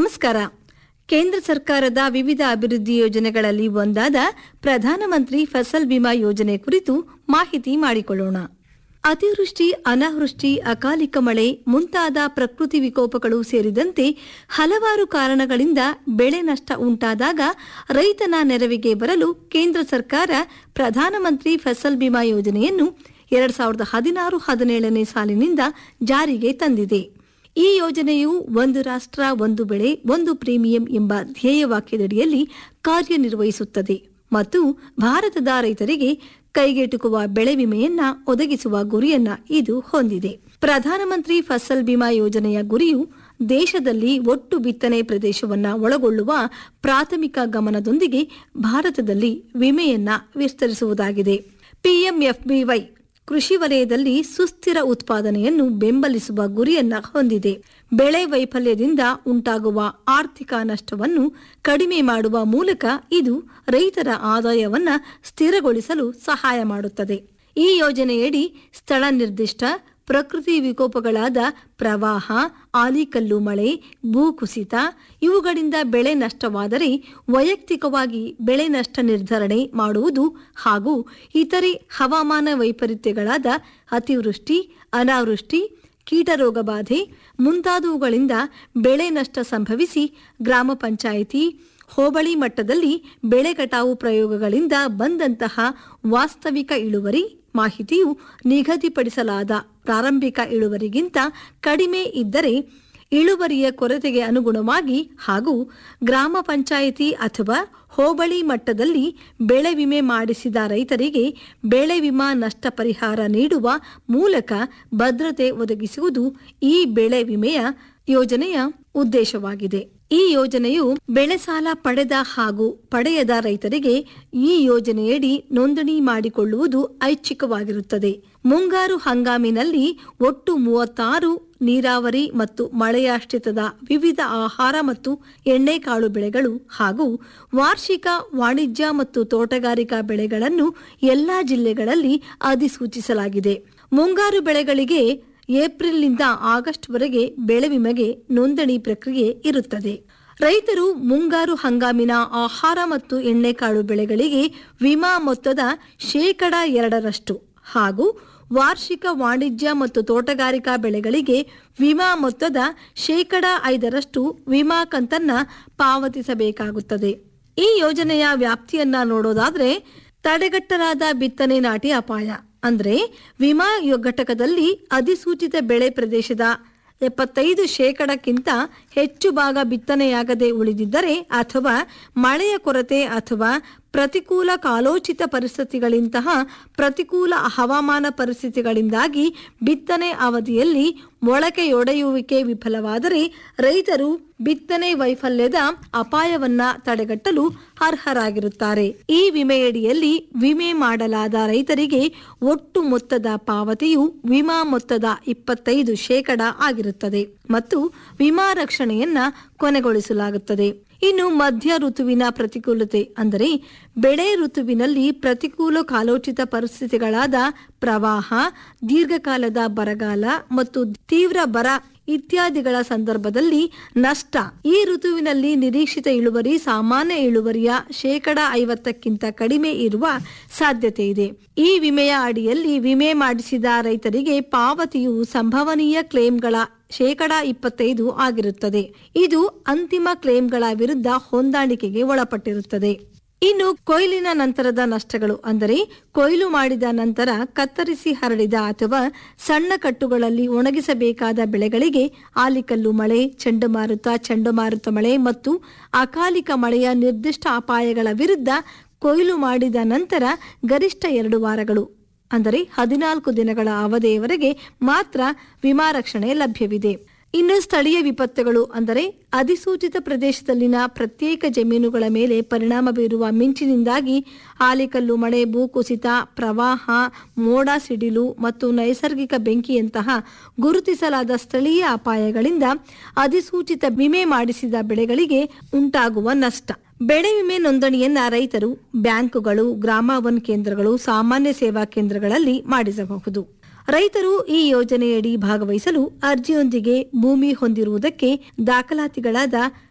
ನಮಸ್ಕಾರ ಕೇಂದ್ರ ಸರ್ಕಾರದ ವಿವಿಧ ಅಭಿವೃದ್ಧಿ ಯೋಜನೆಗಳಲ್ಲಿ ಒಂದಾದ ಪ್ರಧಾನಮಂತ್ರಿ ಫಸಲ್ ಬಿಮಾ ಯೋಜನೆ ಕುರಿತು ಮಾಹಿತಿ ಮಾಡಿಕೊಳ್ಳೋಣ ಅತಿವೃಷ್ಟಿ ಅನಾವೃಷ್ಟಿ ಅಕಾಲಿಕ ಮಳೆ ಮುಂತಾದ ಪ್ರಕೃತಿ ವಿಕೋಪಗಳು ಸೇರಿದಂತೆ ಹಲವಾರು ಕಾರಣಗಳಿಂದ ಬೆಳೆ ನಷ್ಟ ಉಂಟಾದಾಗ ರೈತನ ನೆರವಿಗೆ ಬರಲು ಕೇಂದ್ರ ಸರ್ಕಾರ ಪ್ರಧಾನಮಂತ್ರಿ ಫಸಲ್ ಬಿಮಾ ಯೋಜನೆಯನ್ನು ಎರಡ್ ಸಾವಿರದ ಹದಿನಾರು ಹದಿನೇಳನೇ ಸಾಲಿನಿಂದ ಜಾರಿಗೆ ತಂದಿದೆ ಈ ಯೋಜನೆಯು ಒಂದು ರಾಷ್ಟ್ರ ಒಂದು ಬೆಳೆ ಒಂದು ಪ್ರೀಮಿಯಂ ಎಂಬ ಧ್ಯೇಯವಾಕ್ಯದಡಿಯಲ್ಲಿ ಕಾರ್ಯನಿರ್ವಹಿಸುತ್ತದೆ ಮತ್ತು ಭಾರತದ ರೈತರಿಗೆ ಕೈಗೆಟುಕುವ ಬೆಳೆ ವಿಮೆಯನ್ನ ಒದಗಿಸುವ ಗುರಿಯನ್ನ ಇದು ಹೊಂದಿದೆ ಪ್ರಧಾನಮಂತ್ರಿ ಫಸಲ್ ಬಿಮಾ ಯೋಜನೆಯ ಗುರಿಯು ದೇಶದಲ್ಲಿ ಒಟ್ಟು ಬಿತ್ತನೆ ಪ್ರದೇಶವನ್ನ ಒಳಗೊಳ್ಳುವ ಪ್ರಾಥಮಿಕ ಗಮನದೊಂದಿಗೆ ಭಾರತದಲ್ಲಿ ವಿಮೆಯನ್ನ ವಿಸ್ತರಿಸುವುದಾಗಿದೆ ಪಿಎಂಎಫ್ಬಿವೈ ಕೃಷಿ ವಲಯದಲ್ಲಿ ಸುಸ್ಥಿರ ಉತ್ಪಾದನೆಯನ್ನು ಬೆಂಬಲಿಸುವ ಗುರಿಯನ್ನ ಹೊಂದಿದೆ ಬೆಳೆ ವೈಫಲ್ಯದಿಂದ ಉಂಟಾಗುವ ಆರ್ಥಿಕ ನಷ್ಟವನ್ನು ಕಡಿಮೆ ಮಾಡುವ ಮೂಲಕ ಇದು ರೈತರ ಆದಾಯವನ್ನ ಸ್ಥಿರಗೊಳಿಸಲು ಸಹಾಯ ಮಾಡುತ್ತದೆ ಈ ಯೋಜನೆಯಡಿ ಸ್ಥಳ ನಿರ್ದಿಷ್ಟ ಪ್ರಕೃತಿ ವಿಕೋಪಗಳಾದ ಪ್ರವಾಹ ಆಲಿಕಲ್ಲು ಮಳೆ ಭೂಕುಸಿತ ಇವುಗಳಿಂದ ಬೆಳೆ ನಷ್ಟವಾದರೆ ವೈಯಕ್ತಿಕವಾಗಿ ಬೆಳೆ ನಷ್ಟ ನಿರ್ಧರಣೆ ಮಾಡುವುದು ಹಾಗೂ ಇತರೆ ಹವಾಮಾನ ವೈಪರೀತ್ಯಗಳಾದ ಅತಿವೃಷ್ಟಿ ಅನಾವೃಷ್ಟಿ ಕೀಟರೋಗ ಬಾಧೆ ಮುಂತಾದವುಗಳಿಂದ ಬೆಳೆ ನಷ್ಟ ಸಂಭವಿಸಿ ಗ್ರಾಮ ಪಂಚಾಯಿತಿ ಹೋಬಳಿ ಮಟ್ಟದಲ್ಲಿ ಬೆಳೆ ಕಟಾವು ಪ್ರಯೋಗಗಳಿಂದ ಬಂದಂತಹ ವಾಸ್ತವಿಕ ಇಳುವರಿ ಮಾಹಿತಿಯು ನಿಗದಿಪಡಿಸಲಾದ ಪ್ರಾರಂಭಿಕ ಇಳುವರಿಗಿಂತ ಕಡಿಮೆ ಇದ್ದರೆ ಇಳುವರಿಯ ಕೊರತೆಗೆ ಅನುಗುಣವಾಗಿ ಹಾಗೂ ಗ್ರಾಮ ಪಂಚಾಯಿತಿ ಅಥವಾ ಹೋಬಳಿ ಮಟ್ಟದಲ್ಲಿ ಬೆಳೆ ವಿಮೆ ಮಾಡಿಸಿದ ರೈತರಿಗೆ ಬೆಳೆ ವಿಮಾ ನಷ್ಟ ಪರಿಹಾರ ನೀಡುವ ಮೂಲಕ ಭದ್ರತೆ ಒದಗಿಸುವುದು ಈ ಬೆಳೆ ವಿಮೆಯ ಯೋಜನೆಯ ಉದ್ದೇಶವಾಗಿದೆ ಈ ಯೋಜನೆಯು ಬೆಳೆ ಸಾಲ ಪಡೆದ ಹಾಗೂ ಪಡೆಯದ ರೈತರಿಗೆ ಈ ಯೋಜನೆಯಡಿ ನೋಂದಣಿ ಮಾಡಿಕೊಳ್ಳುವುದು ಐಚ್ಛಿಕವಾಗಿರುತ್ತದೆ ಮುಂಗಾರು ಹಂಗಾಮಿನಲ್ಲಿ ಒಟ್ಟು ಮೂವತ್ತಾರು ನೀರಾವರಿ ಮತ್ತು ಮಳೆಯಾಶ್ರಿತದ ವಿವಿಧ ಆಹಾರ ಮತ್ತು ಎಣ್ಣೆಕಾಳು ಬೆಳೆಗಳು ಹಾಗೂ ವಾರ್ಷಿಕ ವಾಣಿಜ್ಯ ಮತ್ತು ತೋಟಗಾರಿಕಾ ಬೆಳೆಗಳನ್ನು ಎಲ್ಲಾ ಜಿಲ್ಲೆಗಳಲ್ಲಿ ಅಧಿಸೂಚಿಸಲಾಗಿದೆ ಮುಂಗಾರು ಬೆಳೆಗಳಿಗೆ ಏಪ್ರಿಲ್ನಿಂದ ಆಗಸ್ಟ್ವರೆಗೆ ಬೆಳೆ ವಿಮೆಗೆ ನೋಂದಣಿ ಪ್ರಕ್ರಿಯೆ ಇರುತ್ತದೆ ರೈತರು ಮುಂಗಾರು ಹಂಗಾಮಿನ ಆಹಾರ ಮತ್ತು ಎಣ್ಣೆಕಾಳು ಬೆಳೆಗಳಿಗೆ ವಿಮಾ ಮೊತ್ತದ ಶೇಕಡ ಎರಡರಷ್ಟು ಹಾಗೂ ವಾರ್ಷಿಕ ವಾಣಿಜ್ಯ ಮತ್ತು ತೋಟಗಾರಿಕಾ ಬೆಳೆಗಳಿಗೆ ವಿಮಾ ಮೊತ್ತದ ಶೇಕಡ ಐದರಷ್ಟು ವಿಮಾ ಕಂತನ್ನ ಪಾವತಿಸಬೇಕಾಗುತ್ತದೆ ಈ ಯೋಜನೆಯ ವ್ಯಾಪ್ತಿಯನ್ನ ನೋಡೋದಾದ್ರೆ ತಡೆಗಟ್ಟಲಾದ ಬಿತ್ತನೆ ನಾಟಿ ಅಪಾಯ ಅಂದ್ರೆ ವಿಮಾ ಯೊ- ಘಟಕದಲ್ಲಿ ಅಧಿಸೂಚಿತ ಬೆಳೆ ಪ್ರದೇಶದ ಎಪ್ಪತ್ತೈದು ಶೇಕಡಕ್ಕಿಂತ ಹೆಚ್ಚು ಭಾಗ ಬಿತ್ತನೆಯಾಗದೆ ಉಳಿದಿದ್ದರೆ ಅಥವಾ ಮಳೆಯ ಕೊರತೆ ಅಥವಾ ಪ್ರತಿಕೂಲ ಕಾಲೋಚಿತ ಪರಿಸ್ಥಿತಿಗಳಿಂತಹ ಪ್ರತಿಕೂಲ ಹವಾಮಾನ ಪರಿಸ್ಥಿತಿಗಳಿಂದಾಗಿ ಬಿತ್ತನೆ ಅವಧಿಯಲ್ಲಿ ಮೊಳಕೆಯೊಡೆಯುವಿಕೆ ವಿಫಲವಾದರೆ ರೈತರು ಬಿತ್ತನೆ ವೈಫಲ್ಯದ ಅಪಾಯವನ್ನ ತಡೆಗಟ್ಟಲು ಅರ್ಹರಾಗಿರುತ್ತಾರೆ ಈ ವಿಮೆಯಡಿಯಲ್ಲಿ ವಿಮೆ ಮಾಡಲಾದ ರೈತರಿಗೆ ಒಟ್ಟು ಮೊತ್ತದ ಪಾವತಿಯು ವಿಮಾ ಮೊತ್ತದ ಇಪ್ಪತ್ತೈದು ಶೇಕಡ ಆಗಿರುತ್ತದೆ ಮತ್ತು ವಿಮಾ ರಕ್ಷಣೆಯನ್ನ ಕೊನೆಗೊಳಿಸಲಾಗುತ್ತದೆ ಇನ್ನು ಮಧ್ಯ ಋತುವಿನ ಪ್ರತಿಕೂಲತೆ ಅಂದರೆ ಬೆಳೆ ಋತುವಿನಲ್ಲಿ ಪ್ರತಿಕೂಲ ಕಾಲೋಚಿತ ಪರಿಸ್ಥಿತಿಗಳಾದ ಪ್ರವಾಹ ದೀರ್ಘಕಾಲದ ಬರಗಾಲ ಮತ್ತು ತೀವ್ರ ಬರ ಇತ್ಯಾದಿಗಳ ಸಂದರ್ಭದಲ್ಲಿ ನಷ್ಟ ಈ ಋತುವಿನಲ್ಲಿ ನಿರೀಕ್ಷಿತ ಇಳುವರಿ ಸಾಮಾನ್ಯ ಇಳುವರಿಯ ಶೇಕಡ ಐವತ್ತಕ್ಕಿಂತ ಕಡಿಮೆ ಇರುವ ಸಾಧ್ಯತೆ ಇದೆ ಈ ವಿಮೆಯ ಅಡಿಯಲ್ಲಿ ವಿಮೆ ಮಾಡಿಸಿದ ರೈತರಿಗೆ ಪಾವತಿಯು ಸಂಭವನೀಯ ಕ್ಲೇಮ್ಗಳ ಶೇಕಡ ಇಪ್ಪತ್ತೈದು ಆಗಿರುತ್ತದೆ ಇದು ಅಂತಿಮ ಕ್ಲೇಮ್ಗಳ ವಿರುದ್ಧ ಹೊಂದಾಣಿಕೆಗೆ ಒಳಪಟ್ಟಿರುತ್ತದೆ ಇನ್ನು ಕೊಯ್ಲಿನ ನಂತರದ ನಷ್ಟಗಳು ಅಂದರೆ ಕೊಯ್ಲು ಮಾಡಿದ ನಂತರ ಕತ್ತರಿಸಿ ಹರಡಿದ ಅಥವಾ ಸಣ್ಣ ಕಟ್ಟುಗಳಲ್ಲಿ ಒಣಗಿಸಬೇಕಾದ ಬೆಳೆಗಳಿಗೆ ಆಲಿಕಲ್ಲು ಮಳೆ ಚಂಡಮಾರುತ ಚಂಡಮಾರುತ ಮಳೆ ಮತ್ತು ಅಕಾಲಿಕ ಮಳೆಯ ನಿರ್ದಿಷ್ಟ ಅಪಾಯಗಳ ವಿರುದ್ಧ ಕೊಯ್ಲು ಮಾಡಿದ ನಂತರ ಗರಿಷ್ಠ ಎರಡು ವಾರಗಳು ಅಂದರೆ ಹದಿನಾಲ್ಕು ದಿನಗಳ ಅವಧಿಯವರೆಗೆ ಮಾತ್ರ ವಿಮಾ ರಕ್ಷಣೆ ಲಭ್ಯವಿದೆ ಇನ್ನು ಸ್ಥಳೀಯ ವಿಪತ್ತುಗಳು ಅಂದರೆ ಅಧಿಸೂಚಿತ ಪ್ರದೇಶದಲ್ಲಿನ ಪ್ರತ್ಯೇಕ ಜಮೀನುಗಳ ಮೇಲೆ ಪರಿಣಾಮ ಬೀರುವ ಮಿಂಚಿನಿಂದಾಗಿ ಆಲಿಕಲ್ಲು ಮಳೆ ಭೂಕುಸಿತ ಪ್ರವಾಹ ಮೋಡ ಸಿಡಿಲು ಮತ್ತು ನೈಸರ್ಗಿಕ ಬೆಂಕಿಯಂತಹ ಗುರುತಿಸಲಾದ ಸ್ಥಳೀಯ ಅಪಾಯಗಳಿಂದ ಅಧಿಸೂಚಿತ ವಿಮೆ ಮಾಡಿಸಿದ ಬೆಳೆಗಳಿಗೆ ಉಂಟಾಗುವ ನಷ್ಟ ಬೆಳೆ ವಿಮೆ ನೋಂದಣಿಯನ್ನ ರೈತರು ಬ್ಯಾಂಕುಗಳು ಗ್ರಾಮ ಒನ್ ಕೇಂದ್ರಗಳು ಸಾಮಾನ್ಯ ಸೇವಾ ಕೇಂದ್ರಗಳಲ್ಲಿ ಮಾಡಿಸಬಹುದು ರೈತರು ಈ ಯೋಜನೆಯಡಿ ಭಾಗವಹಿಸಲು ಅರ್ಜಿಯೊಂದಿಗೆ ಭೂಮಿ ಹೊಂದಿರುವುದಕ್ಕೆ ದಾಖಲಾತಿಗಳಾದ